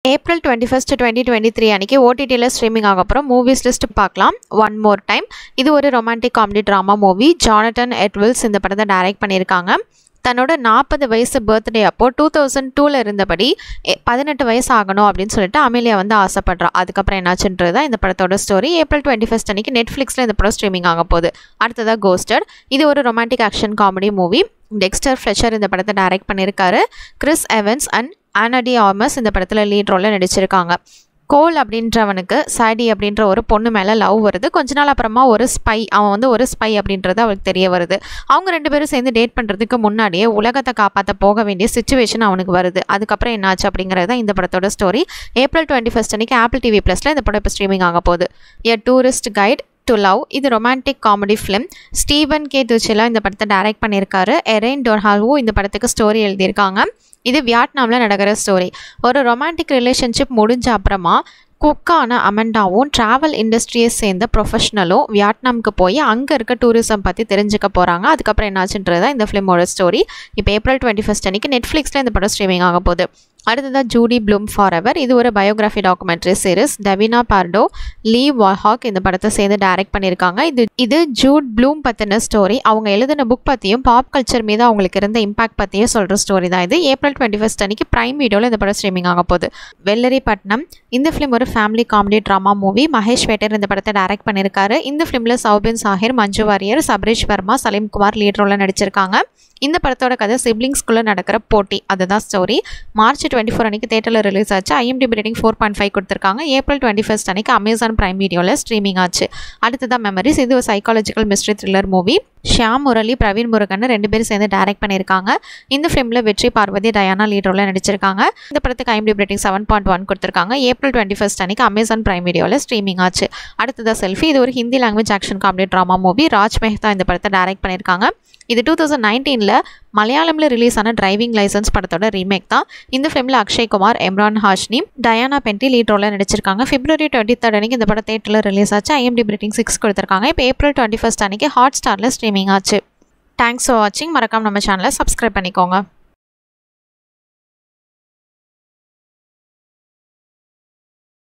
April twenty first twenty twenty three அன்றைக்கி ஓடிடியில் streaming ஆக அப்புறம் மூவிஸ் லிஸ்ட் பார்க்கலாம் ஒன் மோர் டைம் இது ஒரு romantic comedy drama movie Jonathan எட்வில்ஸ் இந்த படத்தை டைரக்ட் பண்ணியிருக்காங்க தன்னோட நாற்பது வயசு பர்த்டே அப்போ டூ தௌசண்ட் டூவில் இருந்தபடி எ- பதினெட்டு வயசு ஆகணும் அப்படின்னு சொல்லிட்டு அமேலியா வந்து ஆசைப்படுறா அதுக்கப்புறம் என்னாச்சுன்றது தான் இந்த படத்தோட ஸ்டோரி ஏப்ரல் டுவெண்ட்டி ஃபஸ்ட் அன்னைக்கு நெட்ஃப்ளிக்ஸில் இந்த படம் ஸ்ட்ரீமிங் ஆக போகுது அடுத்ததாக கோஸ்டர் இது ஒரு romantic action comedy movie Dexter Fletcher இந்த படத்தை டைரக்ட் பண்ணியிருக்காரு Chris Evans and Ana de Armas இந்த படத்தில் லீட் ரோலில் நடிச்சிருக்காங்க கோல் அப்படின்றவனுக்கு சாடி அப்படின்ற ஒரு பொண்ணு மேலே லவ் வருது கொஞ்ச நாள் அப்புறமா ஒரு ஸ்பை அவன் வந்து ஒரு ஸ்பை அப்படின்றது அவளுக்கு தெரிய வருது அவங்க ரெண்டு பேரும் சேர்ந்து டேட் பண்ணுறதுக்கு முன்னாடியே உலகத்தை காப்பாற்ற போக வேண்டிய சுச்சுவேஷன் அவனுக்கு வருது அதுக்கப்புறம் என்னாச்சு அப்படிங்கிறது தான் இந்த படத்தோட ஸ்டோரி ஏப்ரல் டுவெண்ட்டி ஃபஸ்ட் அன்னைக்கு ஆப்பிள் டிவி ப்ளஸில் இந்த படம் இப்போ ஸ்ட்ரீமிங் ஆக போகுது a tourist guide to love இது romantic comedy film Steven K Tsuchida இந்த படத்தை டைரக்ட் பண்ணியிருக்காரு எரெயின் டொர்ஹால்வோ இந்த படத்துக்கு ஸ்டோரி எழுதியிருக்காங்க இது வியட்நாமில் நடக்கிற ஸ்டோரி ஒரு ரொமான்டிக் ரிலேஷன்ஷிப் முடிஞ்ச அப்புறமா குக்கான அமெண்டாவும் ட்ராவல் இண்டஸ்ட்ரியை சேர்ந்த ப்ரொஃபஷனலும் வியட்நாமுக்கு போய் அங்கே இருக்க டூரிசம் பற்றி தெரிஞ்சுக்க போகிறாங்க அதுக்கப்புறம் என்னாச்சுன்றது தான் இந்த ஃபிலிமோட ஸ்டோரி இப்போ ஏப்ரல் டுவெண்ட்டி ஃபஸ்ட் அன்னைக்கு நெட்ஃப்ளிக்ஸில் இந்த படம் ஸ்ட்ரீமிங் ஆக போகுது அடுத்ததாக ஜூடி ப்ளூம் ஃபார் எவர் இது ஒரு பயோகிராஃபி டாக்குமெண்ட்ரி சீரிஸ் டெவினா பார்டோ லீ வாஹாக் இந்த படத்தை சேர்ந்து டைரக்ட் பண்ணியிருக்காங்க இது இது ஜூட் ப்ளூம் பற்றின ஸ்டோரி அவங்க எழுதின புக் பற்றியும் பாப் கல்ச்சர் மீது அவங்களுக்கு இருந்த இம்பாக்ட் பற்றியும் சொல்கிற ஸ்டோரி தான் இது ஏப்ரல் டுவெண்ட்டி ஃபஸ்ட் அன்னைக்கு ப்ரைம் வீடியோவில் இந்த படம் ஸ்ட்ரீமிங் ஆக போகுது வெள்ளரிப்பட்டினம் இந்த ஃபிலிம் ஒரு family comedy drama movie Mahesh Vettiyar இந்த படத்தை டைரக்ட் பண்ணியிருக்காரு இந்த ஃபிலிமில் சௌபின் சாஹிர் மஞ்சு வாரியர் சபரீஷ் வர்மா சலீம் குமார் லீட் ரோலில் நடிச்சிருக்காங்க இந்த படத்தோட கதை சிப்ளிங்ஸ்குள்ளே நடக்கிற போட்டி அதுதான் ஸ்டோரி மார்ச் டுவெண்ட்டி ஃபோர் அன்னைக்கு தேட்டரில் ரிலீஸ் ஆச்சு IMDb rating four point five கொடுத்துருக்காங்க ஏப்ரல் டுவெண்ட்டி ஃபஸ்ட் அன்னைக்கு அமேசான் பிரைம் வீடியோவில் ஸ்ட்ரீமிங் ஆச்சு அடுத்ததான் மெமரிஸ் இது ஒரு psychological mystery thriller movie Shyam Murali Praveen Murugan ரெண்டு பேரும் சேர்ந்து டைரக்ட் பண்ணியிருக்காங்க இந்த ஃபிலிமில் வெற்றி பார்வதி டயானா லீட் ரோலில் நடிச்சிருக்காங்க இந்த படத்துக்கு IMDb rating seven point one கொடுத்துருக்காங்க ஏப்ரல் டுவெண்ட்டி ஃபஸ்ட் அன்னைக்கு அமேசான் பிரைம் வீடியோவில் ஸ்ட்ரீமிங் ஆச்சு அடுத்ததாக செல்ஃபி இது ஒரு Hindi language action comedy drama movie Raj Mehta இந்த படத்தை டைரக்ட் பண்ணியிருக்காங்க இது டூ தௌசண்ட் நைன்டீனில் மலையாளமில் ரிலீஸ் ஆன டிரைவிங் லைசன்ஸ் படத்தோட ரீமேக் தான் இந்த ஃபிலிமில் அக்ஷய் குமார் எம்ரான் ஹாஷ்னி டயானா பென்டி லீட் ரோலில் நடிச்சிருக்காங்க பிப்ரவரி டுவெண்ட்டி தேர்ட் அன்னைக்கு இந்த படம் தேட்டரில் ரிலீஸ் ஆச்சு ஐஎம்டிபி ரேட்டிங் சிக்ஸ் கொடுத்துருக்காங்க இப்போ ஏப்ரல் டுவெண்ட்டி ஃபஸ்ட் அன்னைக்கு ஹாட் ஸ்டாரில் ஸ்ட்ரீமிங் ஆச்சு தேங்க்ஸ் ஃபார் வாட்சிங் மறக்காம நம்ம சேனலை சப்ஸ்கிரைப் பண்ணிக்கோங்க